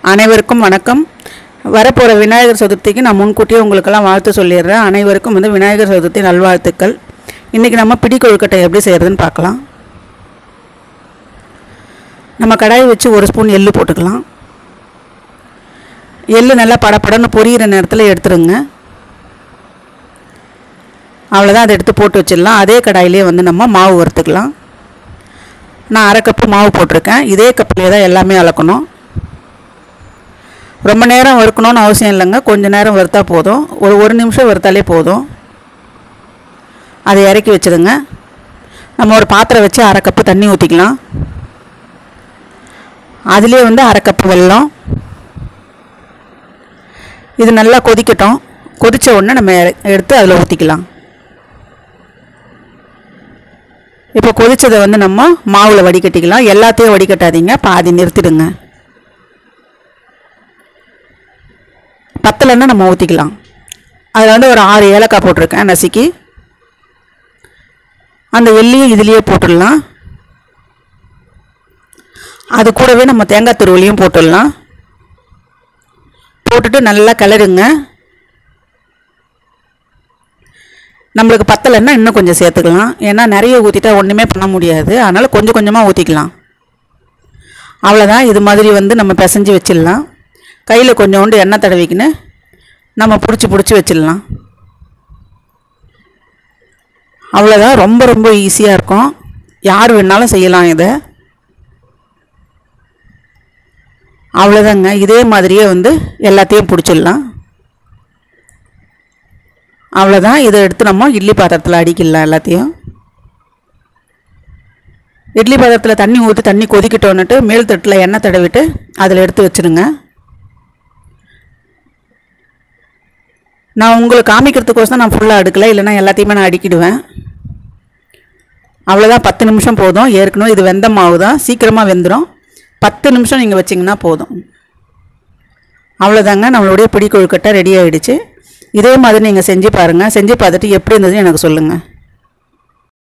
அனைவருக்கும் வணக்கம் வரப்போகிற விநாயகர் சதுர்த்திக்கு நான் முன்கூட்டியே உங்களுக்கெல்லாம் வாழ்த்து சொல்லிடுறேன் அனைவருக்கும் வந்து விநாயகர் சதுர்த்தி நல்வாழ்த்துக்கள் இன்றைக்கி நம்ம பிடி கொழுக்கட்டை எப்படி செய்கிறதுன்னு பார்க்கலாம் நம்ம கடாய் வச்சு ஒரு ஸ்பூன் எள்ளு போட்டுக்கலாம் எள்ளு நல்லா படபடன்னு பொரியிற நேரத்தில் எடுத்துருங்க அவ்வளோதான் அதை எடுத்து போட்டு வச்சிடலாம் அதே கடாயிலே வந்து நம்ம மாவு வறுத்துக்கலாம் நான் அரை கப்பு மாவு போட்டிருக்கேன் இதே கப்பிலே தான் எல்லாமே அளக்கணும் ரொம்ப நேரம் வறுக்கணும்னு அவசியம் இல்லைங்க கொஞ்ச நேரம் வறுத்தா போதும் ஒரு ஒரு நிமிஷம் வறுத்தாலே போதும் அதை இறக்கி வச்சுருங்க நம்ம ஒரு பாத்திரம் வச்சு அரை கப்பு தண்ணி ஊற்றிக்கலாம் அதிலே வந்து அரை கப்பு வெல்லம் இது நல்லா கொதிக்கட்டும் கொதித்த உடனே நம்ம எ- எடுத்து அதில் ஊற்றிக்கலாம் இப்போ கொதிச்சதை வந்து நம்ம மாவில் வடிகட்டிக்கலாம் எல்லாத்தையும் வடிகட்டாதீங்க பாதி நிறுத்திடுங்க பத்தலைன்னா நம்ம ஊற்றிக்கலாம் அதில் வந்து ஒரு ஆறு ஏலக்காய் போட்டிருக்கேன் நசுக்கி அந்த எள்ளியும் இதுலேயே போட்டுடலாம் அது கூடவே நம்ம தேங்காய் துருவலையும் போட்டுடலாம் போட்டுட்டு நல்லா கிளறுங்க நம்மளுக்கு பத்தலைன்னா இன்னும் கொஞ்சம் சேர்த்துக்கலாம் ஏன்னா நிறைய ஊற்றிட்டா ஒன்றுமே பண்ண முடியாது அதனால் கொஞ்சம் கொஞ்சமாக ஊற்றிக்கலாம் அவ்வளோதான் இது மாதிரி வந்து நம்ம பிசைஞ்சு வச்சிடலாம் கையில் கொஞ்சோண்டு எண்ணெய் தடவிக்கின்னு நம்ம பிடிச்சி பிடிச்சி வச்சிடலாம் அவ்வளோதான் ரொம்ப ரொம்ப ஈஸியாக இருக்கும் யார் வேணாலும் செய்யலாம் இதை அவ்வளோதாங்க இதே மாதிரியே வந்து எல்லாத்தையும் பிடிச்சிடலாம் அவ்வளோதான் இதை எடுத்து நம்ம இட்லி பாத்திரத்தில் அடிக்கலாம் எல்லாத்தையும் இட்லி பாத்திரத்தில் தண்ணி ஊற்றி தண்ணி கொதிக்கிட்டோன்னுட்டு மேல் தட்டில் எண்ணெய் தடவிட்டு அதில் எடுத்து வச்சுருங்க நான் உங்களுக்கு காமிக்கிறதுக்கோசம் நான் ஃபுல்லாக அடுக்கலை இல்லைன்னா எல்லாத்தையுமே நான் அடிக்கிடுவேன் அவ்வளோதான் பத்து நிமிஷம் போதும் ஏற்கனவே இது வெந்த மாவு தான் சீக்கிரமாக வெந்துடும் பத்து நிமிஷம் நீங்கள் வச்சிங்கன்னா போதும் அவ்வளோதாங்க நம்மளுடைய பிடி கொழுக்கட்டை ரெடி ஆகிடுச்சு இதே மாதிரி நீங்கள் செஞ்சு பாருங்கள் செஞ்சு பார்த்துட்டு எப்படி இருந்ததுன்னு எனக்கு சொல்லுங்கள்